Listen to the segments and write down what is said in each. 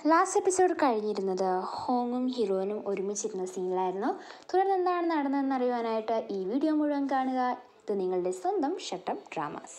last episode കഴിഞ്ഞിരുന്നത് ഹോങ്ങും ഹീറോയിനും ഒരുമിച്ചിരുന്ന സീനിലായിരുന്നു തുടർന്ന് എന്താണ് നടന്നതെന്ന് അറിയുവാനായിട്ട് ഈ വീഡിയോ മുഴുവൻ കാണുക ഇത് നിങ്ങളുടെ സ്വന്തം ഷട്ടപ്പ് ഡ്രാമാസ്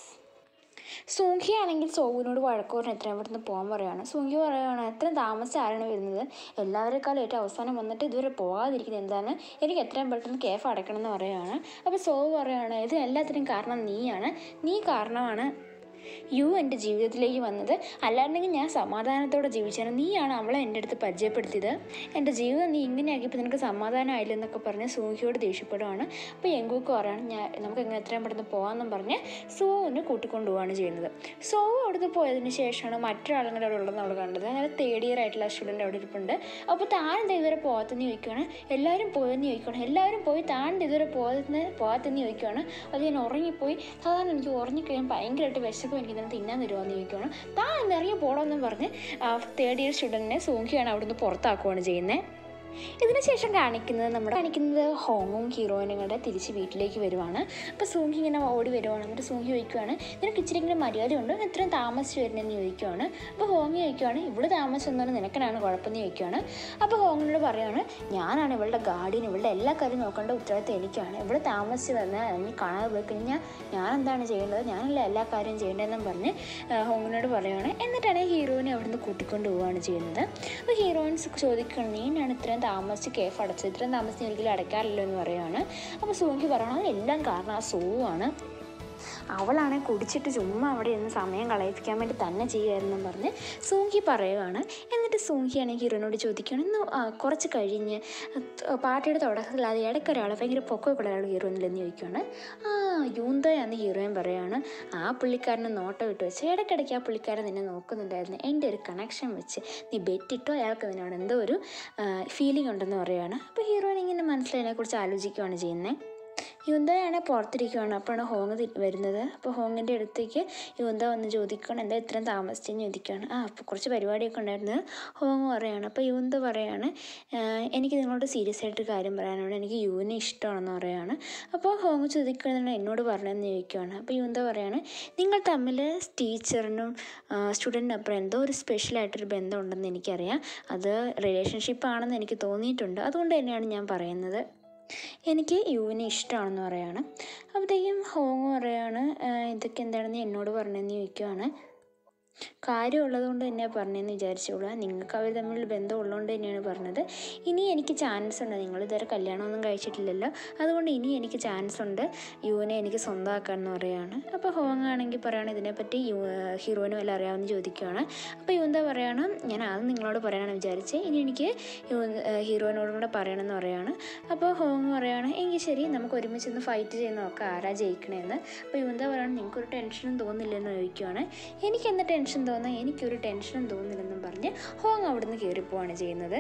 സൂങ്കി ആണെങ്കിൽ സോവിനോട് വഴക്ക് പറഞ്ഞ് എത്രയും പെട്ടെന്ന് പോകാൻ പറയുകയാണ് സൂങ്കി പറയുകയാണ് എത്രയും താമസിച്ച് ആരാണ് വരുന്നത് എല്ലാവരെക്കാളും ഏറ്റവും അവസാനം വന്നിട്ട് ഇതുവരെ പോകാതിരിക്കുന്നത് എന്താണ് എനിക്ക് എത്രയും പെട്ടെന്ന് കേഫ് അടയ്ക്കണം എന്ന് പറയുകയാണ് അപ്പോൾ സോവ് പറയുകയാണ് ഇത് എല്ലാത്തിനും കാരണം നീയാണ് നീ കാരണമാണ് യു എൻ്റെ ജീവിതത്തിലേക്ക് വന്നത് അല്ലാണ്ടെങ്കിൽ ഞാൻ സമാധാനത്തോടെ ജീവിച്ചാണ് നീയാണ് അവളെ എൻ്റെ അടുത്ത് പരിചയപ്പെടുത്തിയത് എൻ്റെ ജീവിതം നീ ഇങ്ങനെയാക്കിയപ്പോൾ നിനക്ക് സമാധാനമായില്ല എന്നൊക്കെ പറഞ്ഞ് സൂഹിയോട് ദേഷ്യപ്പെടുവാണ് അപ്പോൾ എങ്കൂക്ക് പറയാണ് ഞാൻ നമുക്ക് എങ്ങനെ എത്രയും പെട്ടെന്ന് പോകാമെന്നും പറഞ്ഞ് സോവിനെ കൂട്ടിക്കൊണ്ടു പോവുകയാണ് ചെയ്യുന്നത് സോവ് അവിടുന്ന് പോയതിന് ശേഷമാണ് മറ്റൊരാളും കൂടെ അവിടെ ഉള്ളതെന്ന് അവൾ കണ്ടത് അങ്ങനെ തേർഡ് ഇയർ ആയിട്ടുള്ള സ്റ്റുഡൻ്റ് അവിടെ ഇരിപ്പുണ്ട് അപ്പോൾ താൻ എന്താ ഇതുവരെ പോകാത്തെന്ന് ചോദിക്കുകയാണ് എല്ലാവരും പോയെന്ന് ചോദിക്കുകയാണ് എല്ലാവരും പോയി താൻ എന്താ ഇതുവരെ പോകാതെന്ന് പോകാത്തെന്ന് ചോദിക്കുകയാണ് അത് ഞാൻ ഉറങ്ങിപ്പോയി സാധാരണ എനിക്ക് ഉറങ്ങിക്കഴിയാൻ ഭയങ്കരമായിട്ട് വിശക്കും എനിക്ക് ഇങ്ങനെ തിന്നാൻ തരുമോയെന്ന് ചോദിക്കുകയാണ് താൻ എന്താ ഇറങ്ങി പോകണമെന്നും പറഞ്ഞ് തേർഡ് ഇയർ സ്റ്റുഡൻറ്റിനെ സൂങ്കിയാണ് അവിടുന്ന് പുറത്താക്കുകയാണ് ചെയ്യുന്നത് ഇതിന് ശേഷം കാണിക്കുന്നത് നമ്മുടെ കാണിക്കുന്നത് ഹോങ്ങും ഹീറോയിനും കൂടെ തിരിച്ച് വീട്ടിലേക്ക് വരുവാണ് അപ്പോൾ സൂങ്കി ഇങ്ങനെ ഓടി വരുവാണ് എന്നിട്ട് സൂങ്കി ചോദിക്കുവാണ് നിനക്ക് ഇച്ചിരി ഇങ്ങനെ മര്യാദയുണ്ട് ഇത്രയും താമസിച്ച് വരുന്നതെന്ന് ചോദിക്കുവാണ് അപ്പോൾ ഹോങ്ങി ചോദിക്കുവാണ് ഇവിടെ താമസം എന്നാലും നിനക്കനാണ് കുഴപ്പമെന്ന് ചോദിക്കുവാണ് അപ്പോൾ ഹോങ്ങിനോട് പറയുവാണ് ഞാനാണ് ഇവളുടെ ഗാർഡിയൻ ഇവളുടെ എല്ലാ കാര്യം നോക്കേണ്ട ഉത്തരവാദിത്തം എനിക്കാണ് ഇവിടെ താമസിച്ച് വന്നാൽ നീ കാണാതെ പോയി കഴിഞ്ഞാൽ ഞാൻ എന്താണ് ചെയ്യേണ്ടത് ഞാനല്ല എല്ലാ കാര്യം ചെയ്യേണ്ടതെന്നും പറഞ്ഞ് ആ, ഹോങ്ങിനോട് പറയുവാണ് എന്നിട്ടാണ് ഹീറോയിനെ അവിടുന്ന് കൂട്ടിക്കൊണ്ട് പോവുകയാണ് ചെയ്യുന്നത് അപ്പോൾ ഹീറോയിൻസ് ചോദിക്കണം നീനാണ് ഇത്രയും താമസിച്ച് കേഫ് അടച്ചത് ഇത്രയും താമസിച്ച് ഒരിക്കലും അടയ്ക്കാറില്ല എന്ന് പറയുവാണ് അപ്പോൾ സൂങ്കി പറയണം എല്ലാം കാരണം ആ സൂ ആണ് അവളാണെ കുടിച്ചിട്ട് ചുമ്മാ അവിടെ ഇരുന്ന് സമയം കളയിപ്പിക്കാൻ വേണ്ടി തന്നെ ചെയ്യുമായിരുന്നു പറഞ്ഞ് സൂങ്കി പറയുവാണ് എന്നിട്ട് സൂങ്കിയാണെങ്കിൽ ഹീറോനോട് ചോദിക്കുകയാണ് ഇന്ന് ആ, കുറച്ച് കഴിഞ്ഞ് ത- പാർട്ടിയുടെ തുടക്കത്തിൽ അത് ഇടയ്ക്കൊരാൾ ഭയങ്കര പൊക്കമൊക്കെ ഒരാൾ ഹീറോയിനില്ലെന്ന് ചോദിക്കുകയാണ് ആ യൂന്തയാന്ന് ഹീറോയിൻ പറയുകയാണ് ആ പുള്ളിക്കാരനെ നോട്ടം ഇട്ട് വെച്ച് ഇടയ്ക്കിടയ്ക്ക് ആ പുള്ളിക്കാരൻ നിന്നെ നോക്കുന്നുണ്ടായിരുന്നു എൻ്റെ ഒരു കണക്ഷൻ വെച്ച് നീ ബെറ്റിട്ടോ അയാൾക്ക് നിന്നോട് എന്തോ ഒരു ഫീലിംഗ് ഉണ്ടെന്ന് പറയുകയാണ് അപ്പോൾ ഹീറോയിൻ ഇങ്ങനെ മനസ്സിലതിനെക്കുറിച്ച് ആലോചിക്കുകയാണ് ചെയ്യുന്നത് യുന്തയാണ് പുറത്തിരിക്കുകയാണ് അപ്പോഴാണ് ഹോങ് തി- വരുന്നത് അപ്പോൾ ഹോങ്ങിൻ്റെ അടുത്തേക്ക് യുന്ത വന്ന് ചോദിക്കുകയാണ് എന്താ ഇത്രയും താമസിച്ചെന്ന് ചോദിക്കുകയാണ് ആ അപ്പോൾ കുറച്ച് പരിപാടിയൊക്കെ ഉണ്ടായിരുന്നു ഹോങ് പറയാണ് അപ്പോൾ യുന്ത പറയാണ് "ആഹ് എനിക്ക് നിങ്ങളോട് സീരിയസ് ആയിട്ട് കാര്യം പറയാനാണ് എനിക്ക് യുവിനെ ഇഷ്ടമാണെന്ന് പറയാണ് അപ്പോൾ ഹോങ് ചോദിക്കുന്നത് എന്നോട് പറഞ്ഞതെന്ന് ചോദിക്കുകയാണ് അപ്പോൾ യുന്ത പറയാണ് നിങ്ങൾ തമ്മിൽ ടീച്ചറിനും സ്റ്റുഡൻറ്റിനും അപ്പുറം എന്തോ ഒരു സ്പെഷ്യലായിട്ടൊരു ബന്ധം ഉണ്ടെന്ന് എനിക്കറിയാം അത് റിലേഷൻഷിപ്പ് ആണെന്ന് എനിക്ക് തോന്നിയിട്ടുണ്ട് അതുകൊണ്ട് തന്നെയാണ് ഞാൻ പറയുന്നത് എനിക്ക് യുവിനെ ഇഷ്ടമാണെന്ന് പറയാണ് അപ്പോഴത്തേക്കും ഹോങ് പറയാണ് "ആ, ഇതൊക്കെ എന്താണെന്ന് എന്നോട് പറഞ്ഞതെന്ന് ചോദിക്കുവാണ് കാര്യമുള്ളത് കൊണ്ട് തന്നെയാണ് പറഞ്ഞതെന്ന് വിചാരിച്ചോളൂ നിങ്ങൾക്ക് അവർ തമ്മിൽ ബന്ധം ഉള്ളതുകൊണ്ട് തന്നെയാണ് പറഞ്ഞത് ഇനി എനിക്ക് ചാൻസ് ഉണ്ട് നിങ്ങൾ ഇതുവരെ കല്യാണമൊന്നും കഴിച്ചിട്ടില്ലല്ലോ അതുകൊണ്ട് ഇനി എനിക്ക് ചാൻസ് ഉണ്ട് യുവിനെ എനിക്ക് സ്വന്തമാക്കാൻ എന്ന് പറയുകയാണ് അപ്പോൾ ഹോങ് ആണെങ്കിൽ പറയുകയാണ് ഇതിനെപ്പറ്റി യു ഹീറോയിന് വല്ല അറിയാമെന്ന് ചോദിക്കുകയാണ് അപ്പോൾ യുവന്ത പറയാണ് ഞാൻ ആദ്യം നിങ്ങളോട് പറയാനാണ് വിചാരിച്ചത് ഇനി എനിക്ക് യു ഹീറോയിനോടും കൂടെ പറയണമെന്ന് പറയാണ് അപ്പോൾ ഹോങ് പറയാണ് എങ്കിൽ ശരി നമുക്ക് ഒരുമിച്ച് ഒന്ന് ഫൈറ്റ് ചെയ്ത് നോക്കാം ആരാ ജയിക്കണേന്ന് അപ്പോൾ യുവന്ത പറയാണ് നിങ്ങൾക്കൊരു ടെൻഷനും തോന്നില്ലെന്ന് ചോദിക്കുകയാണ് എനിക്ക് എന്താ ടെൻഷൻ തോന്നുന്നത് എനിക്കൊരു ടെൻഷനും തോന്നില്ലെന്നും പറഞ്ഞ് ഹോങ് അവിടുന്ന് കയറിപ്പോവാണ് ചെയ്യുന്നത്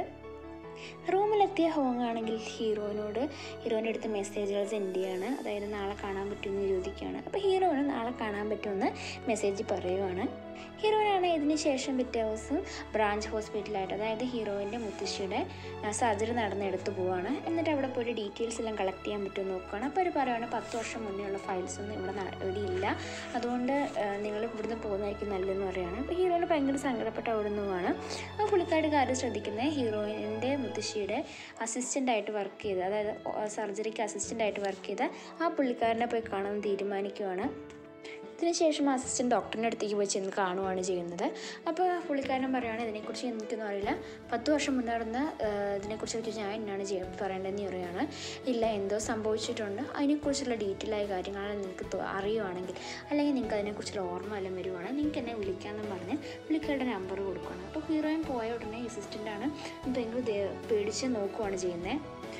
റൂമിലെത്തിയ ഹോങ് ആണെങ്കിൽ ഹീറോയിനോട് ഹീറോയിൻ്റെ അടുത്ത് മെസ്സേജുകൾ സെൻഡ് ചെയ്യാണ് അതായത് നാളെ കാണാൻ പറ്റുമെന്ന് ചോദിക്കുകയാണ് അപ്പോൾ ഹീറോയിന് നാളെ കാണാൻ പറ്റുമെന്ന് മെസ്സേജ് പറയുവാണ് ഹീറോയിനാണ് ഇതിന് ശേഷം പിറ്റേ ദിവസം ബ്രാഞ്ച് ഹോസ്പിറ്റലായിട്ട് അതായത് ഹീറോയിൻ്റെ മുത്തശ്ശിയുടെ സർജറി നടന്നെടുത്ത് പോവാണ് എന്നിട്ട് അവിടെ പോയിട്ട് ഡീറ്റെയിൽസ് എല്ലാം കളക്ട് ചെയ്യാൻ പറ്റുമെന്ന് നോക്കുകയാണ് അപ്പോൾ അവർ പറയുകയാണ് പത്ത് വർഷം മുന്നേ ഉള്ള ഫയൽസ് ഒന്നും ഇവിടെ ന- ഇവിടെ ഇല്ല അതുകൊണ്ട് നിങ്ങൾ ഇവിടുന്ന് പോകുന്നതായിരിക്കും നല്ലതെന്ന് പറയുകയാണ് അപ്പോൾ ഹീറോയിന് ഭയങ്കര സങ്കടപ്പെട്ട് അവിടെ നിന്ന് പോവാണ് അപ്പോൾ പുള്ളിക്കാരുടെ കാര്യം ശ്രദ്ധിക്കുന്നത് ഹീറോയിൻ്റെ മുത്തശ്ശിയുടെ അസിസ്റ്റൻ്റായിട്ട് വർക്ക് ചെയ്ത് അതായത് സർജറിക്ക് അസിസ്റ്റൻ്റായിട്ട് വർക്ക് ചെയ്ത ആ പുള്ളിക്കാരനെ പോയി കാണാൻ തീരുമാനിക്കുവാണ് ഇതിനുശേഷം അസിസ്റ്റൻറ്റ് ഡോക്ടറിൻ്റെ അടുത്തേക്ക് പോയി ചെന്ന് കാണുകയാണ് ചെയ്യുന്നത് അപ്പോൾ പുള്ളിക്കാരൻ പറയുകയാണ് ഇതിനെക്കുറിച്ച് എനിക്കൊന്നും അറിയില്ല പത്ത് വർഷം മുന്നേ നടന്ന ആ, ഇതിനെക്കുറിച്ച് ഞാൻ എന്നാണ് ചെയ്യാൻ പറയേണ്ടതെന്ന് പറയുകയാണ് ഇല്ല എന്തോ സംഭവിച്ചിട്ടുണ്ട് അതിനെക്കുറിച്ചുള്ള ഡീറ്റെയിൽ ആയ കാര്യങ്ങൾ നിങ്ങൾക്ക് തോ- അറിയുവാണെങ്കിൽ അല്ലെങ്കിൽ നിങ്ങൾക്ക് അതിനെക്കുറിച്ചുള്ള ഓർമ്മ എല്ലാം വരുവാണെങ്കിൽ നിങ്ങൾക്ക് എന്നെ വിളിക്കാമെന്നും പറഞ്ഞ് പുള്ളിക്കാരുടെ നമ്പർ കൊടുക്കുകയാണ് അപ്പോൾ ഹീറോയിൻ പോയ ഉടനെ അസിസ്റ്റൻ്റാണ് ഭയങ്കര ദേ- പേടിച്ച് നോക്കുവാണ് ചെയ്യുന്നത്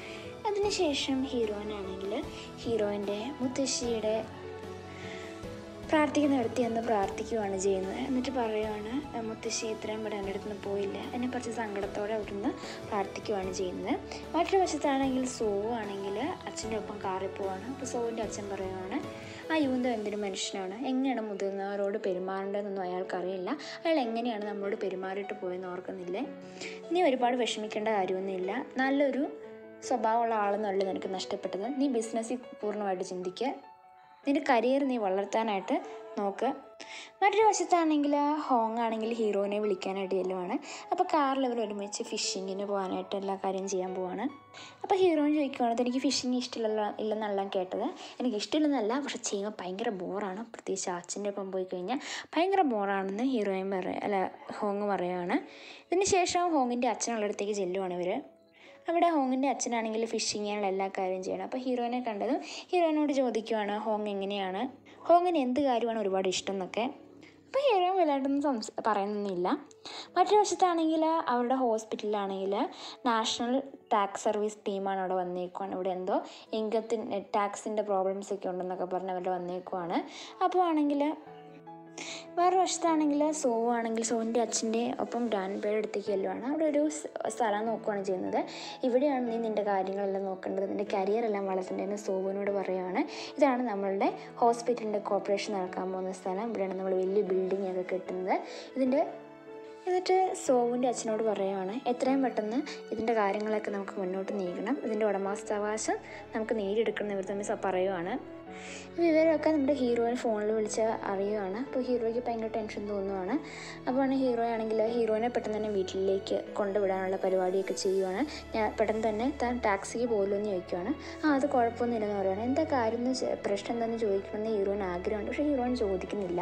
അതിനുശേഷം ഹീറോയിനാണെങ്കിൽ ഹീറോയിൻ്റെ മുത്തശ്ശിയുടെ പ്രാർത്ഥിക്കുന്നിടത്ത് എന്ന് പ്രാർത്ഥിക്കുകയാണ് ചെയ്യുന്നത് എന്നിട്ട് പറയുവാണ് "ആ, മുത്തശ്ശി ഇത്രയും ഇവിടെ എൻ്റെ അടുത്ത് നിന്ന് പോയില്ല എന്നെ കുറച്ച് സങ്കടത്തോടെ അവിടുന്ന് പ്രാർത്ഥിക്കുകയാണ് ചെയ്യുന്നത് മറ്റൊരു വശത്താണെങ്കിൽ സോ ആണെങ്കിൽ അച്ഛൻ്റെ ഒപ്പം കാറിൽ പോവാണ് അപ്പോൾ സോവിൻ്റെ അച്ഛൻ പറയുവാണ് ആ യുവന്തം എന്തൊരു മനുഷ്യനാണ് എങ്ങനെയാണ് മുതിർന്നവരോട് പെരുമാറേണ്ടതെന്നൊന്നും അയാൾക്കറിയില്ല അയാൾ എങ്ങനെയാണ് നമ്മളോട് പെരുമാറിയിട്ട് പോയെന്ന് ഓർക്കുന്നില്ലേ നീ ഒരുപാട് വിഷമിക്കേണ്ട കാര്യമൊന്നുമില്ല നല്ലൊരു സ്വഭാവമുള്ള ആളെന്നല്ല നിനക്ക് നഷ്ടപ്പെട്ടത് നീ ബിസിനസ്സിൽ പൂർണ്ണമായിട്ട് ചിന്തിക്കുക നിന്റെ കരിയർ നീ വളർത്താനായിട്ട് നോക്ക് മറ്റൊരു വശത്താണെങ്കിൽ ഹോങ് ആണെങ്കിൽ ഹീറോയിനെ വിളിക്കാനായിട്ട് ചെല്ലുവാണ് അപ്പോൾ കാറിൽ അവർ ഒരുമിച്ച് ഫിഷിങ്ങിന് പോകാനായിട്ട് എല്ലാ കാര്യം ചെയ്യാൻ പോവാണ് അപ്പോൾ ഹീറോയിൻ ചോദിക്കുവാണ് എനിക്ക് ഫിഷിങ് ഇഷ്ടമില്ല ഇല്ലെന്നല്ല കേട്ടത് എനിക്ക് ഇഷ്ടമില്ലെന്നല്ല പക്ഷെ ചെയ്യുമ്പോൾ ഭയങ്കര ബോറാണ് പ്രത്യേകിച്ച് അച്ഛൻ്റെ ഒപ്പം പോയി കഴിഞ്ഞാൽ ഭയങ്കര ബോറാണെന്ന് ഹീറോയിൻ പറയ അല്ല ഹോങ് പറയുകയാണ് ഇതിന് ശേഷം ഹോങ്ങിൻ്റെ അച്ഛനുള്ള അടുത്തേക്ക് ചെല്ലുവാണ് ഇവർ അവിടെ ഹോങ്ങിൻ്റെ അച്ഛനാണെങ്കിൽ ഫിഷിങ്ങിനുള്ള എല്ലാ കാര്യം ചെയ്യണം അപ്പോൾ ഹീറോയിനെ കണ്ടതും ഹീറോയിനോട് ചോദിക്കുവാണ് ഹോങ് എങ്ങനെയാണ് ഹോങ്ങിന് എന്ത് കാര്യമാണ് ഒരുപാട് ഇഷ്ടം എന്നൊക്കെ അപ്പോൾ ഹീറോയിൻ വലുതായിട്ടൊന്നും സംസ് പറയുന്നൊന്നുമില്ല മറ്റൊരു വശത്താണെങ്കിൽ അവരുടെ ഹോസ്പിറ്റലിലാണെങ്കിൽ നാഷണൽ ടാക്സ് സർവീസ് ടീമാണ് അവിടെ വന്നേക്കുവാണ് ഇവിടെ എന്തോ ഇൻകത്തിന് ടാക്സിൻ്റെ പ്രോബ്ലംസ് ഒക്കെ ഉണ്ടെന്നൊക്കെ പറഞ്ഞ് അവരുടെ വന്നേക്കുവാണ് അപ്പോൾ ആണെങ്കിൽ വേറെ വശത്താണെങ്കിൽ സോ ആണെങ്കിൽ സോൻ്റെ അച്ഛൻ്റെ ഒപ്പം ഗ്രാൻഡ് പേയുടെ അടുത്തേക്ക് ചെല്ലുവാണ് അവിടെ ഒരു സ് സ്ഥലം നോക്കുകയാണ് ചെയ്യുന്നത് ഇവിടെയാണ് നീ നിൻ്റെ കാര്യങ്ങളെല്ലാം നോക്കേണ്ടത് നിൻ്റെ കരിയർ എല്ലാം വളർത്തേണ്ടതെന്ന് സോവിനോട് പറയുകയാണ് ഇതാണ് നമ്മളുടെ ഹോസ്പിറ്റലിൻ്റെ കോപ്പറേഷൻ നടക്കാൻ പോകുന്ന സ്ഥലം ഇവിടെയാണ് നമ്മൾ വലിയ ബിൽഡിംഗ് ഒക്കെ കെട്ടുന്നത് ഇതിൻ്റെ എന്നിട്ട് സോവിൻ്റെ അച്ഛനോട് പറയുകയാണ് എത്രയും പെട്ടെന്ന് ഇതിൻ്റെ കാര്യങ്ങളൊക്കെ നമുക്ക് മുന്നോട്ട് നീങ്ങണം ഇതിൻ്റെ ഉടമസ്ഥാവകാശം നമുക്ക് നേടിയെടുക്കണം ഇവർ തമ്മിൽ സ- പറയുവാണ് അപ്പോൾ ഇവരൊക്കെ നമ്മുടെ ഹീറോയിനെ ഫോണിൽ വിളിച്ച് അറിയുവാണ് അപ്പോൾ ഹീറോയ്ക്ക് ഭയങ്കര ടെൻഷൻ തോന്നുവാണ് അപ്പോൾ ഹീറോ ആണെങ്കിൽ ഹീറോയിനെ പെട്ടെന്ന് തന്നെ വീട്ടിലേക്ക് കൊണ്ടുവിടാനുള്ള പരിപാടിയൊക്കെ ചെയ്യുവാണ് ഞാൻ പെട്ടെന്ന് തന്നെ താൻ ടാക്സിക്ക് പോകുമല്ലോ എന്ന് ചോദിക്കുവാണ് ആ അത് കുഴപ്പമൊന്നുമില്ലെന്ന് പറയുകയാണ് എന്താ കാര്യം എന്ന് ചെ- പ്രശ്നം എന്താണെന്ന് ചോദിക്കണമെന്ന് ഹീറോയിന് ആഗ്രഹമുണ്ട് പക്ഷേ ഹീറോയിൻ ചോദിക്കുന്നില്ല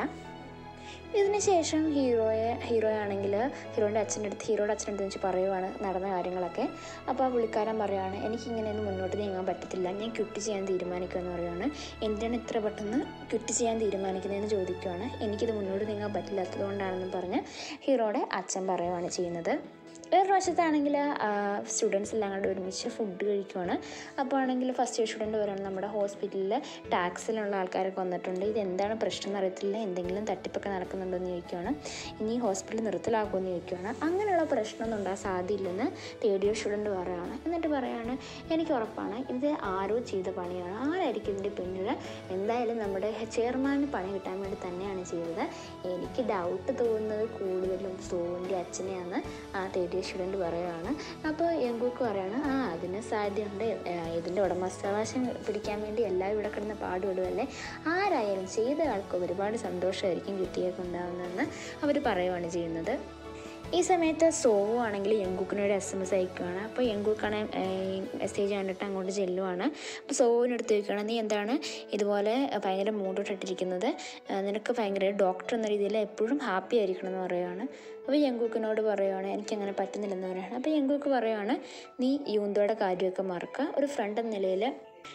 ഇതിന് ശേഷം ഹീറോയെ ഹീറോ ആണെങ്കിൽ ഹീറോൻ്റെ അച്ഛൻ്റെ അടുത്ത് ഹീറോയുടെ അച്ഛൻ്റെ അടുത്ത് വെച്ച് പറയുവാണ് നടന്ന കാര്യങ്ങളൊക്കെ അപ്പോൾ ആ പുള്ളിക്കാരൻ പറയുവാണ് എനിക്കിങ്ങനെയൊന്നും മുന്നോട്ട് നീങ്ങാൻ പറ്റത്തില്ല ഞാൻ ക്വിറ്റ് ചെയ്യാൻ തീരുമാനിക്കുമെന്ന് പറയുവാണ് എന്തിനാണ് ഇത്ര പെട്ടെന്ന് ക്വിറ്റ് ചെയ്യാൻ തീരുമാനിക്കുന്നതെന്ന് ചോദിക്കുവാണ് എനിക്കിത് മുന്നോട്ട് നീങ്ങാൻ പറ്റില്ലാത്തത് കൊണ്ടാണെന്ന് പറഞ്ഞ് ഹീറോയുടെ അച്ഛൻ പറയുവാണ് ചെയ്യുന്നത് വേറൊരു വശത്താണെങ്കിൽ സ്റ്റുഡൻസ് എല്ലാം കൂടെ ഒരുമിച്ച് ഫുഡ് കഴിക്കുവാണ് അപ്പോൾ ആണെങ്കിൽ ഫസ്റ്റ് ഇയർ സ്റ്റുഡൻറ്റ് പറയുകയാണ് നമ്മുടെ ഹോസ്പിറ്റലിൽ ടാക്സിലുള്ള ആൾക്കാരൊക്കെ വന്നിട്ടുണ്ട് ഇത് എന്താണ് പ്രശ്നം എന്ന് അറിയത്തില്ല എന്തെങ്കിലും തട്ടിപ്പൊക്കെ നടക്കുന്നുണ്ടോ എന്ന് ചോദിക്കുവാണ് ഇനി ഹോസ്പിറ്റൽ നിർത്തലാക്കുമെന്ന് ചോദിക്കുവാണ് അങ്ങനെയുള്ള പ്രശ്നമൊന്നും ഉണ്ടാകാൻ സാധ്യതയില്ലെന്ന് തേർഡ് ഇയർ സ്റ്റുഡൻറ്റ് പറയുകയാണ് എന്നിട്ട് പറയുകയാണ് എനിക്ക് ഉറപ്പാണ് ഇത് ആരോ ചെയ്ത പണിയാണ് ആരായിരിക്കും ഇതിൻ്റെ പിന്നിൽ എന്തായാലും നമ്മുടെ ചെയർമാന് പണി കിട്ടാൻ വേണ്ടി തന്നെയാണ് ചെയ്തത് എനിക്ക് ഡൗട്ട് തോന്നുന്നത് കൂടുതലും സോവിൻ്റെ അച്ഛനെയാണ് ആ തേർഡ് ഇയർ സ്റ്റുഡൻറ്റ് പറയുകയാണ് അപ്പോൾ എങ്കൂക്ക് പറയാണ് ആ അതിന് സാധ്യതയുണ്ട് ആ, ഇതിൻ്റെ ഉടമസ്ഥാവകാശം പിടിക്കാൻ വേണ്ടി എല്ലാവരും ഇവിടെ കിടന്ന് പാടുപെടുമല്ലേ ആരായാലും ചെയ്ത ആൾക്ക് ഒരുപാട് സന്തോഷമായിരിക്കും കിട്ടിയേക്കുണ്ടാവുന്നതെന്ന് അവർ പറയുകയാണ് ചെയ്യുന്നത് ഈ സമയത്ത് സോവു ആണെങ്കിൽ യങ്കുക്കിനോട് എസ് എം എസ് അയക്കുകയാണ് അപ്പോൾ യങ്കുക്കാണ് മെസ്സേജ് കണ്ടിട്ട് അങ്ങോട്ട് ചെല്ലുവാണ് അപ്പോൾ സോവുവിൻ്റെ അടുത്ത് ചോദിക്കുകയാണ് നീ എന്താണ് ഇതുപോലെ ഭയങ്കര മൂഡോട്ടിട്ടിരിക്കുന്നത് നിനക്ക് ഭയങ്കര ഡോക്ടർ എന്ന രീതിയിൽ എപ്പോഴും ഹാപ്പി ആയിരിക്കണം എന്ന് പറയുകയാണ് അപ്പോൾ യങ്കുക്കിനോട് പറയുവാണ് എനിക്കങ്ങനെ പറ്റുന്നില്ലെന്ന് പറയുകയാണ് അപ്പോൾ യങ്കുക്ക് പറയുവാണ് നീ യൂന്തോയുടെ കാര്യമൊക്കെ മറക്കുക ഒരു ഫ്രണ്ട് എന്ന നിലയിൽ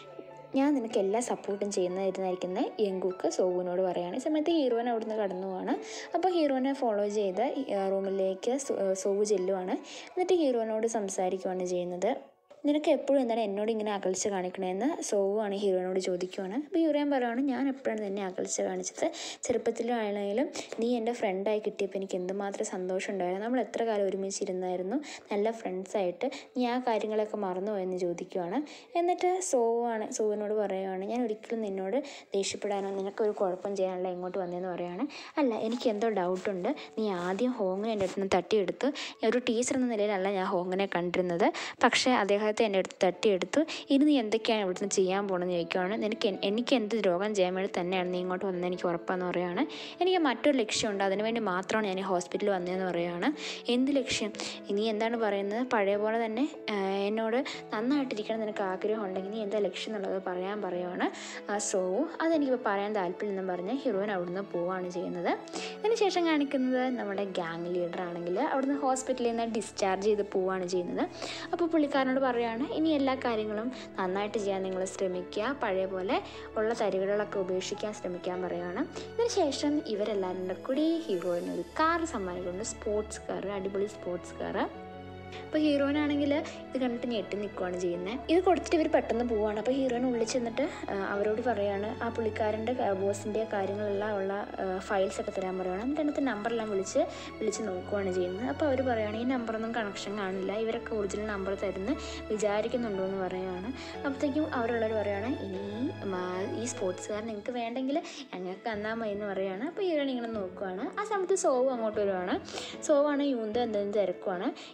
ഞാൻ നിനക്ക് എല്ലാ സപ്പോർട്ടും ചെയ്യുന്നതായിരുന്നായിരിക്കുന്നത് യങ്കുക്ക് സോവുവിനോട് പറയുകയാണ് ഈ സമയത്ത് ഹീറോയിൻ അവിടുന്ന് കടന്നു പോവാണ് അപ്പോൾ ഹീറോയിനെ ഫോളോ ചെയ്ത് റൂമിലേക്ക് സോവു ചെല്ലുവാണ് എന്നിട്ട് ഹീറോയിനോട് സംസാരിക്കുകയാണ് ചെയ്യുന്നത് നിനക്ക് എപ്പോഴും എന്താണ് എന്നോട് ഇങ്ങനെ അകൽച്ച കാണിക്കണമെന്ന് സോവുമാണ് ഹീറോയിനോട് ചോദിക്കുവാണ് അപ്പോൾ ഹീറോയിൻ പറയുവാണ് ഞാൻ എപ്പോഴാണ് നിന്നെ അകൽച്ച കാണിച്ചത് ചെറുപ്പത്തിലാണെങ്കിലും നീ എൻ്റെ ഫ്രണ്ടായി കിട്ടിയപ്പോൾ എനിക്ക് എന്തുമാത്രം സന്തോഷം ഉണ്ടായിരുന്നു നമ്മൾ എത്ര കാലം ഒരുമിച്ചിരുന്നായിരുന്നു നല്ല ഫ്രണ്ട്സായിട്ട് നീ ആ കാര്യങ്ങളൊക്കെ മറന്നുപോയെന്ന് ചോദിക്കുവാണ് എന്നിട്ട് സോവാണ് സോവിനോട് പറയുവാണ് ഞാൻ ഒരിക്കലും നിന്നോട് ദേഷ്യപ്പെടാനോ നിനക്കൊരു കുഴപ്പം ചെയ്യാനുള്ള ഇങ്ങോട്ട് വന്നതെന്ന് പറയുവാണ് അല്ല എനിക്ക് എന്തോ ഡൗട്ടുണ്ട് നീ ആദ്യം ഹോങ്ങിനെ എൻ്റെ അടുത്ത് നിന്ന് തട്ടിയെടുത്ത് ഒരു ടീച്ചർ എന്ന നിലയിലല്ല ഞാൻ ഹോങ്ങിനെ കണ്ടിരുന്നത് പക്ഷേ അദ്ദേഹത്തെ എൻ്റെ അടുത്ത് തട്ടിയെടുത്തു ഇനി നീ എന്തൊക്കെയാണ് ഇവിടുന്ന് ചെയ്യാൻ പോകണമെന്ന് ചോദിക്കുവാണ് നിനക്ക് എൻ- എനിക്ക് എന്ത് ദ്രോഹം ചെയ്യാൻ വേണ്ടി തന്നെയാണ് നീ ഇങ്ങോട്ട് വന്നത് എനിക്ക് ഉറപ്പാന്ന് പറയുകയാണ് എനിക്ക് മറ്റൊരു ലക്ഷ്യമുണ്ട് അതിനുവേണ്ടി മാത്രമാണ് ഞാൻ ഈ ഹോസ്പിറ്റലിൽ വന്നതെന്ന് പറയുകയാണ് എന്ത് ലക്ഷ്യം നീ എന്താണ് പറയുന്നത് പഴയ പോലെ തന്നെ ആ, എന്നോട് നന്നായിട്ടിരിക്കണം നിനക്ക് ആഗ്രഹം ഉണ്ടെങ്കിൽ നീ എന്താ ലക്ഷ്യം എന്നുള്ളത് പറയാൻ പറയുവാണ് ആ സോ അതെനിക്കിപ്പോൾ പറയാൻ താല്പര്യമില്ലെന്ന് പറഞ്ഞ് ഹീറോയിൻ അവിടുന്ന് പോവുകയാണ് ചെയ്യുന്നത് അതിന് ശേഷം കാണിക്കുന്നത് നമ്മുടെ ഗ്യാങ് ലീഡർ ആണെങ്കിൽ അവിടുന്ന് ഹോസ്പിറ്റലിൽ നിന്ന് ഡിസ്ചാർജ് ചെയ്ത് പോവുകയാണ് ചെയ്യുന്നത് അപ്പോൾ പുള്ളിക്കാരനോട് പറയുകയാണ് ഇനി എല്ലാ കാര്യങ്ങളും നന്നായിട്ട് ചെയ്യാൻ നിങ്ങൾ ശ്രമിക്കുക പഴയ പോലെ ഉള്ള തരികളൊക്കെ ഉപേക്ഷിക്കാൻ ശ്രമിക്കാൻ പറയുകയാണ് ഇതിന് ശേഷം ഇവരെല്ലാവരും കൂടെ കൂടി ഹീറോയിന് ഒരു കാർ സമ്മാനിക്കുന്നുണ്ട് സ്പോർട്സ് കാർ അടിപൊളി സ്പോർട്സ് കാർ അപ്പോൾ ഹീറോയിനാണെങ്കിൽ ഇത് കണ്ടിട്ട് ഞെട്ടി നിൽക്കുകയാണ് ചെയ്യുന്നത് ഇത് കൊടുത്തിട്ട് ഇവർ പെട്ടെന്ന് പോവുകയാണ് അപ്പോൾ ഹീറോയിൻ ഉള്ളിൽ ചെന്നിട്ട് ആ, അവരോട് പറയാണ് ആ പുള്ളിക്കാരൻ്റെ ബോസിൻ്റെ കാര്യങ്ങളെല്ലാം ഉള്ള ഫയൽസ് ഒക്കെ തരാൻ പറയുകയാണ് എന്നിട്ട് അതിനകത്ത് നമ്പറെല്ലാം വിളിച്ച് വിളിച്ച് നോക്കുകയാണ് ചെയ്യുന്നത് അപ്പോൾ അവർ പറയുകയാണ് ഈ നമ്പറൊന്നും കണക്ഷൻ കാണില്ല ഇവരൊക്കെ ഒറിജിനൽ നമ്പർ തരുന്ന് വിചാരിക്കുന്നുണ്ടോ എന്ന് പറയുകയാണ് അപ്പോഴത്തേക്കും അവരുള്ളവർ പറയുകയാണ് ഇനി മാ- ഈ സ്പോർട്സുകാർ നിങ്ങൾക്ക് വേണ്ടെങ്കിൽ ഞങ്ങൾക്ക് തന്നാൽ മതി എന്ന് പറയുകയാണ് അപ്പോൾ ഹീറോയിൻ ഇങ്ങനെ നോക്കുവാണ് ആ സമയത്ത് സോവ് അങ്ങോട്ട് വരുവാണ് സോവാണ് യൂന്ത എന്തെങ്കിലും തിരക്കുവാണ് യൂന്ത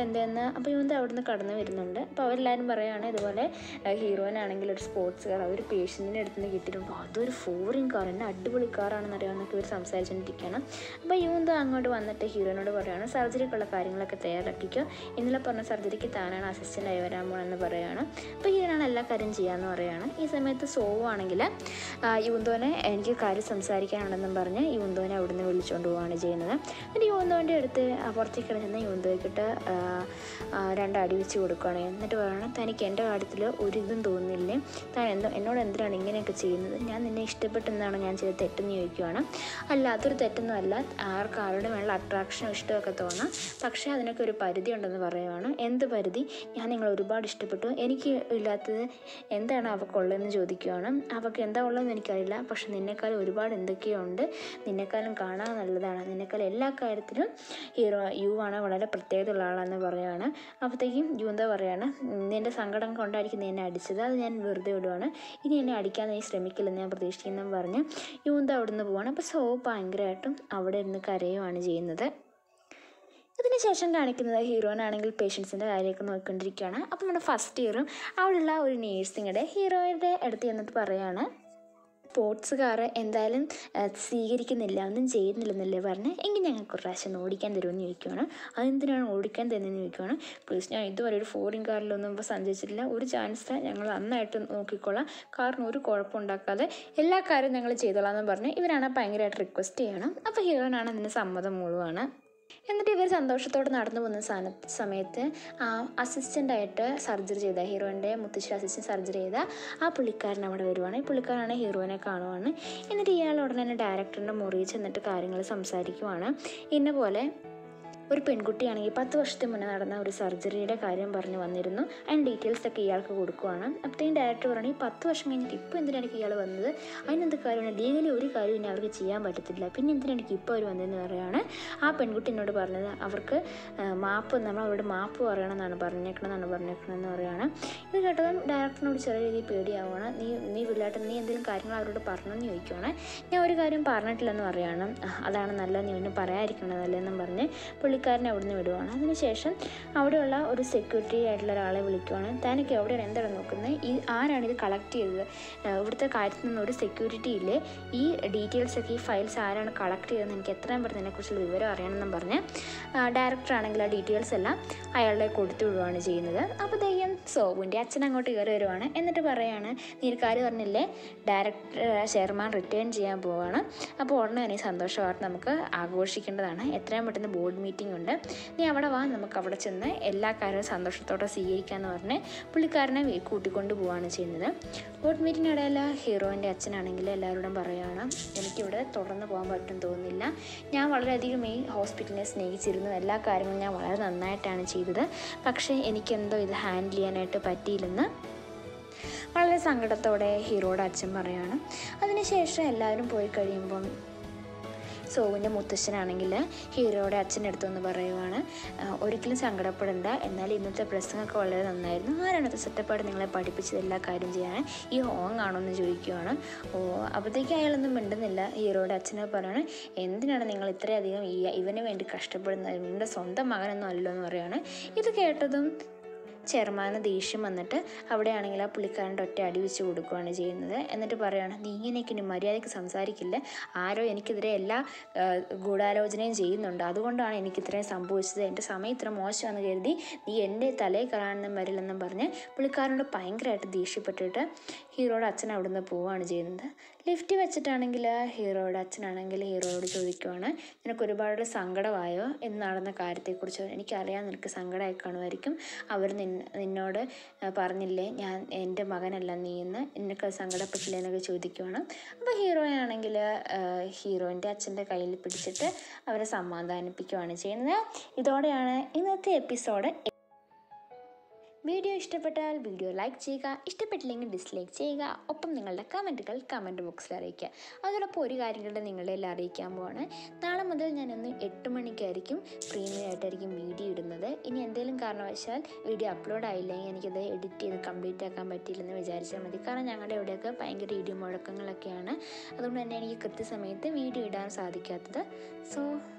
എന്തെന്ന് അപ്പോൾ യുവന്ത അവിടുന്ന് കടന്നു വരുന്നുണ്ട് അപ്പോൾ അവരെല്ലാവരും പറയുകയാണ് ഇതുപോലെ ഹീറോയിനാണെങ്കിൽ ഒരു സ്പോർട്സ് കാർ അവർ പേഷ്യൻറ്റിൻ്റെ അടുത്ത് നിന്ന് കിട്ടിയിട്ടുണ്ട് അതൊരു ഫോറിൻ കാർ എന്നെ അടിപൊളി കാറാണെന്ന് അറിയാമെന്നൊക്കെ ഇവർ സംസാരിച്ചുകൊണ്ടിരിക്കുകയാണ് അപ്പോൾ യുവന്ത അങ്ങോട്ട് വന്നിട്ട് ഹീറോയിനോട് പറയുകയാണ് സർജറിക്കുള്ള കാര്യങ്ങളൊക്കെ തയ്യാറാക്കിക്കോ ഇന്നലെ പറഞ്ഞ സർജറിക്ക് താനാണ് അസിസ്റ്റൻ്റ് ആയി വരാൻ പോകണമെന്ന് പറയുകയാണ് അപ്പോൾ ഹീറോനാണ് എല്ലാ കാര്യം ചെയ്യാമെന്ന് പറയുകയാണ് ഈ സമയത്ത് സോവു ആണെങ്കിൽ യുവന്തോനെ എനിക്ക് കാര്യം സംസാരിക്കാനുണ്ടെന്നും പറഞ്ഞ് യുവന്തോനെ അവിടുന്ന് വിളിച്ചുകൊണ്ട് പോവുകയാണ് ചെയ്യുന്നത് എന്നിട്ട് യുവന്തോൻ്റെ അടുത്ത് ആ പുറത്തേക്ക് കിടക്കുന്ന യുവന്തോയ്ക്കിട്ട് രണ്ടടി വെച്ച് കൊടുക്കുകയാണ് എന്നിട്ട് പറയണം തനിക്ക് എൻ്റെ കാര്യത്തിൽ ഒരു ഇതും തോന്നുന്നില്ലേ താൻ എന്തോ എന്നോട് എന്തിനാണ് ഇങ്ങനെയൊക്കെ ചെയ്യുന്നത് ഞാൻ നിന്നെ ഇഷ്ടപ്പെട്ടെന്നാണ് ഞാൻ ചെയ്ത തെറ്റെന്ന് ചോദിക്കുകയാണ് അല്ലാത്തൊരു തെറ്റൊന്നും അല്ല ആർക്ക് ആരുടെ മേലുള്ള അട്രാക്ഷനും ഇഷ്ടമൊക്കെ തോന്നാം പക്ഷേ അതിനൊക്കെ ഒരു പരിധി ഉണ്ടെന്ന് പറയുവാണ് എന്ത് പരിധി ഞാൻ നിങ്ങളെ ഒരുപാട് ഇഷ്ടപ്പെട്ടു എനിക്ക് ഇല്ലാത്തത് എന്താണ് അവൾക്കുള്ളതെന്ന് ചോദിക്കുകയാണ് അവൾക്ക് എന്താ ഉള്ളതെന്ന് എനിക്കറിയില്ല പക്ഷെ നിന്നെക്കാളും ഒരുപാട് എന്തൊക്കെയോ ഉണ്ട് നിന്നെക്കാളും കാണാൻ നല്ലതാണ് നിന്നെക്കാളും എല്ലാ കാര്യത്തിലും ഹീറോ യു ആണ് വളരെ പ്രത്യേകതയുള്ള ആളാണെന്ന് പറയുകയാണ് അപ്പോഴത്തേക്കും യു എന്താ പറയുകയാണ് നിൻ്റെ സങ്കടം കൊണ്ടായിരിക്കും നീ എന്നെ അടിച്ചത് അത് ഞാൻ വെറുതെ വിടുവാണ് ഇനി എന്നെ അടിക്കാൻ നീ ശ്രമിക്കില്ലെന്ന് ഞാൻ പ്രതീക്ഷിക്കുന്നു പറഞ്ഞ് യൂന്ത അവിടെ നിന്ന് പോവാണ് അപ്പോൾ സോ ഭയങ്കരമായിട്ടും അവിടെ ഇരുന്ന് കരയുവാണ് ചെയ്യുന്നത് അതിനുശേഷം കാണിക്കുന്നത് ഹീറോയിനാണെങ്കിൽ പേഷ്യൻസിൻ്റെ കാര്യമൊക്കെ നോക്കിക്കൊണ്ടിരിക്കുകയാണ് അപ്പോൾ നമ്മുടെ ഫസ്റ്റ് ഇയറും അവിടെയുള്ള ഒരു നേഴ്സിങ്ങയുടെ ഹീറോയുടെ അടുത്ത് ചെന്നിട്ട് പറയുകയാണ് സ്പോർട്സുകാർ എന്തായാലും ആ, സ്വീകരിക്കുന്നില്ല ഒന്നും ചെയ്യുന്നില്ലെന്നല്ലേ പറഞ്ഞ് എങ്കിൽ ഞങ്ങൾക്ക് ഒരു പ്രാവശ്യം ഒന്ന് ഓടിക്കാൻ തരുമെന്ന് ചോദിക്കുവാണ് അതെന്തിനാണ് ഓടിക്കാൻ തരുന്നതെന്ന് ചോദിക്കുവാണ് പ്ലീസ് ഞാൻ ഇതുവരെ ഒരു ഫോറിൻ കാറിലൊന്നും ഇപ്പോൾ സഞ്ചരിച്ചിട്ടില്ല ഒരു ചാൻസ് ഞങ്ങൾ നന്നായിട്ട് നോക്കിക്കോളാം കാറിന് ഒരു കുഴപ്പമുണ്ടാക്കാതെ എല്ലാ കാര്യവും ഞങ്ങൾ ചെയ്തോളാം എന്ന് പറഞ്ഞ് ഇവരാണ് ഭയങ്കരമായിട്ട് റിക്വസ്റ്റ് ചെയ്യണം അപ്പോൾ ഹീറോനാണ് അതിന് സമ്മതം മുഴുവാണ് എന്നിട്ട് ഇവർ സന്തോഷത്തോടെ നടന്നു പോകുന്ന സാന സമയത്ത് ആ അസിസ്റ്റൻ്റായിട്ട് സർജറി ചെയ്ത ഹീറോയിൻ്റെ മുത്തശ്ശി അസിസ്റ്റൻറ്റ് സർജറി ചെയ്ത ആ പുള്ളിക്കാരൻ അവിടെ വരുവാണ് ഈ പുള്ളിക്കാരനാണ് ഹീറോയിനെ കാണുവാണ് എന്നിട്ട് ഇയാൾ ഉടനെ തന്നെ ഡയറക്ടറിൻ്റെ മുറിയിൽ ചെന്നിട്ട് കാര്യങ്ങൾ സംസാരിക്കുവാണ് ഇന്ന പോലെ ഒരു പെൺകുട്ടിയാണെങ്കിൽ പത്ത് വർഷത്തെ മുന്നേ നടന്ന ഒരു സർജറിയുടെ കാര്യം പറഞ്ഞു വന്നിരുന്നു അതിൻ്റെ ഡീറ്റെയിൽസ് ഒക്കെ ഇയാൾക്ക് കൊടുക്കുവാണ് അപ്പോഴത്തേക്കും ഡയറക്ടർ പറഞ്ഞു ഈ പത്ത് വർഷം കഴിഞ്ഞിട്ട് ഇപ്പോൾ എന്തിനാണ് ഇയാൾ വന്നത് അതിനെന്ത് കാര്യമാണ് ലീഗലി ഒരു കാര്യം ഇനി അവർക്ക് ചെയ്യാൻ പറ്റത്തില്ല പിന്നെ എന്തിനാണ് ഇപ്പോൾ അവർ വന്നതെന്ന് പറയുകയാണ് ആ പെൺകുട്ടി എന്നോട് പറഞ്ഞത് അവർക്ക് ആ, മാപ്പ് നമ്മൾ അവരോട് മാപ്പ് പറയണമെന്നാണ് പറഞ്ഞേക്കണമെന്നാണ് പറഞ്ഞേക്കണമെന്ന് പറയുകയാണ് ഇത് കേട്ടതും ഡയറക്ടറിനോട് ചെറിയ രീതിയിൽ പേടിയാവുകയാണ് നീ നീ വില്ലാട്ട് നീ എന്തെങ്കിലും കാര്യങ്ങൾ അവരോട് പറഞ്ഞെന്ന് ചോദിക്കുവാണ് ഞാൻ ഒരു കാര്യം പറഞ്ഞിട്ടില്ലെന്ന് പറയുകയാണ് "ആ, അതാണ് നല്ലത് നീ ഒന്നും പറയാതിരിക്കണത് നല്ലതെന്നും പറഞ്ഞ് പുള്ളിക്കാരനെ അവിടുന്ന് വിടുവാണ് അതിനുശേഷം അവിടെയുള്ള ഒരു സെക്യൂരിറ്റി ആയിട്ടുള്ള ഒരാളെ വിളിക്കുവാണ് തനിക്ക് എവിടെയാണ് എന്താണ് നോക്കുന്നത് ഈ ആരാണ് ഇത് കളക്ട് ചെയ്തത് ആ, ഇവിടുത്തെ കാര്യത്തിൽ നിന്ന് ഒരു സെക്യൂരിറ്റി ഇല്ലേ ഈ ഡീറ്റെയിൽസ് ഒക്കെ ഈ ഫയൽസ് ആരാണ് കളക്ട് ചെയ്തതെന്ന് എനിക്ക് എത്രയും പെട്ടെന്ന് ഇതിനെക്കുറിച്ചുള്ള വിവരം അറിയണമെന്നും പറഞ്ഞ് ഡയറക്ടർ ആണെങ്കിൽ ആ ഡീറ്റെയിൽസ് എല്ലാം അയാളുടെ കൊടുത്തു വിടുകയാണ് ചെയ്യുന്നത് അപ്പോഴത്തേക്കും സോബുവിൻ്റെ അച്ഛൻ അങ്ങോട്ട് കയറി വരുവാണ് എന്നിട്ട് പറയാണ് നീ ഒരു കാര്യം പറഞ്ഞില്ലേ ഡയറക്ടർ ചെയർമാൻ റിട്ടേൺ ചെയ്യാൻ പോവാണ് അപ്പോൾ ഉടനെ തന്നെ ഈ സന്തോഷ വാർത്ത നമുക്ക് ആഘോഷിക്കേണ്ടതാണ് എത്രയും പെട്ടെന്ന് ബോർഡ് മീറ്റിംഗ് ഉണ്ട് നീ അവിടെ വാ നമുക്ക് അവിടെ ചെന്ന് എല്ലാ കാര്യവും സന്തോഷത്തോടെ സ്വീകരിക്കാമെന്ന് പറഞ്ഞ് പുള്ളിക്കാരനെ വീ- കൂട്ടിക്കൊണ്ട് പോവുകയാണ് ചെയ്യുന്നത് ബോർഡ് മീറ്റിങ്ങിനിടയിൽ ഹീറോയിൻ്റെ അച്ഛനാണെങ്കിൽ എല്ലാവരോടും പറയുകയാണ് എനിക്കിവിടെ തുടർന്ന് പോകാൻ പറ്റും തോന്നുന്നില്ല ഞാൻ വളരെയധികം ഈ ഹോസ്പിറ്റലിനെ സ്നേഹിച്ചിരുന്നു എല്ലാ കാര്യങ്ങളും ഞാൻ വളരെ നന്നായിട്ടാണ് ചെയ്തത് പക്ഷേ എനിക്കെന്തോ ഇത് ഹാൻഡിൽ ചെയ്യാനായിട്ട് പറ്റിയില്ലെന്ന് വളരെ സങ്കടത്തോടെ ഹീറോയുടെ അച്ഛൻ പറയാണ് അതിനുശേഷം എല്ലാവരും പോയി കഴിയുമ്പം സോവിൻ്റെ മുത്തശ്ശനാണെങ്കിൽ ഹീറോയുടെ അച്ഛൻ്റെ അടുത്തൊന്ന് പറയുവാണ് "ആ, ഒരിക്കലും സങ്കടപ്പെടണ്ട എന്നാൽ ഇന്നത്തെ പ്രസംഗമൊക്കെ വളരെ നന്നായിരുന്നു ആരാണ് സെറ്റപ്പായിട്ട് നിങ്ങളെ പഠിപ്പിച്ചത് എല്ലാ കാര്യം ചെയ്യാൻ ഈ ഹോങ് ആണോ എന്ന് ചോദിക്കുവാണ് ഓ അപ്പോഴത്തേക്ക് അയാളൊന്നും മിണ്ടുന്നില്ല ഹീറോയുടെ അച്ഛനെ പറയാണ് എന്തിനാണ് നിങ്ങൾ ഇത്രയധികം ഈ ഇവന് വേണ്ടി കഷ്ടപ്പെടുന്നത് നിങ്ങളുടെ സ്വന്തം മകനൊന്നും അല്ലല്ലോ എന്ന് പറയുകയാണ് ഇത് കേട്ടതും ചെയർമാന് ദേഷ്യം വന്നിട്ട് അവിടെയാണെങ്കിൽ ആ പുള്ളിക്കാരൻ്റെ ഒറ്റ അടി വെച്ച് കൊടുക്കുകയാണ് ചെയ്യുന്നത് എന്നിട്ട് പറയുകയാണ് നീ ഇങ്ങനെയൊക്കെ ഇനി മര്യാദയ്ക്ക് സംസാരിക്കില്ല ആരോ എനിക്കെതിരെ എല്ലാ ആ, ഗൂഢാലോചനയും ചെയ്യുന്നുണ്ട് അതുകൊണ്ടാണ് എനിക്ക് ഇത്രയും സംഭവിച്ചത് എൻ്റെ സമയം ഇത്ര മോശമാണെന്ന് കരുതി നീ എൻ്റെ തലയിൽ കയറാനൊന്നും വരില്ലെന്നും പറഞ്ഞ് പുള്ളിക്കാരനോട് ഭയങ്കരമായിട്ട് ദേഷ്യപ്പെട്ടിട്ട് ഹീറോയുടെ അച്ഛൻ അവിടുന്ന് പോവുകയാണ് ചെയ്യുന്നത് ലിഫ്റ്റ് വെച്ചിട്ടാണെങ്കിൽ ഹീറോയുടെ അച്ഛനാണെങ്കിൽ ഹീറോയോട് ചോദിക്കുവാണ് നിനക്ക് ഒരുപാട് സങ്കടമായോ എന്ന് നടന്ന കാര്യത്തെക്കുറിച്ച് എനിക്കറിയാം നിനക്ക് സങ്കടമായി കാണുമായിരിക്കും അവർ നിൻ നിന്നോട് ആ, പറഞ്ഞില്ലേ ഞാൻ എൻ്റെ മകനല്ല നീ എന്ന് നിനക്ക് സങ്കടപ്പെട്ടില്ലേ എന്നൊക്കെ ചോദിക്കുവാണ് അപ്പോൾ ഹീറോയാണെങ്കിൽ ഹീറോയിൻ്റെ അച്ഛൻ്റെ കയ്യിൽ പിടിച്ചിട്ട് അവരെ സമാധാനിപ്പിക്കുകയാണ് ചെയ്യുന്നത് ഇതോടെയാണ് ഇന്നത്തെ എപ്പിസോഡ് വീഡിയോ ഇഷ്ടപ്പെട്ടാൽ വീഡിയോ ലൈക്ക് ചെയ്യുക ഇഷ്ടപ്പെട്ടില്ലെങ്കിൽ ഡിസ്ലൈക്ക് ചെയ്യുക ഒപ്പം നിങ്ങളുടെ കമൻറ്റുകൾ കമൻറ്റ് ബോക്സിൽ അറിയിക്കുക അതോടൊപ്പം ഒരു കാര്യം കൂടെ നിങ്ങളെല്ലാം അറിയിക്കാൻ പോവാണ് നാളെ മുതൽ ഞാനൊന്ന് എട്ട് മണിക്കായിരിക്കും പ്രീമിയം ആയിട്ടായിരിക്കും വീഡിയോ ഇടുന്നത് ഇനി എന്തെങ്കിലും കാരണവശാൽ വീഡിയോ അപ്ലോഡ് ആയില്ലെങ്കിൽ എനിക്കത് എഡിറ്റ് ചെയ്ത് കംപ്ലീറ്റ് ആക്കാൻ പറ്റിയില്ലെന്ന് വിചാരിച്ചാൽ മതി കാരണം ഞങ്ങളുടെ ഇവിടെയൊക്കെ ഭയങ്കര ഇടി മുഴക്കങ്ങളൊക്കെയാണ് അതുകൊണ്ട് തന്നെ എനിക്ക് കൃത്യസമയത്ത് വീഡിയോ ഇടാൻ സാധിക്കാത്തത് സോ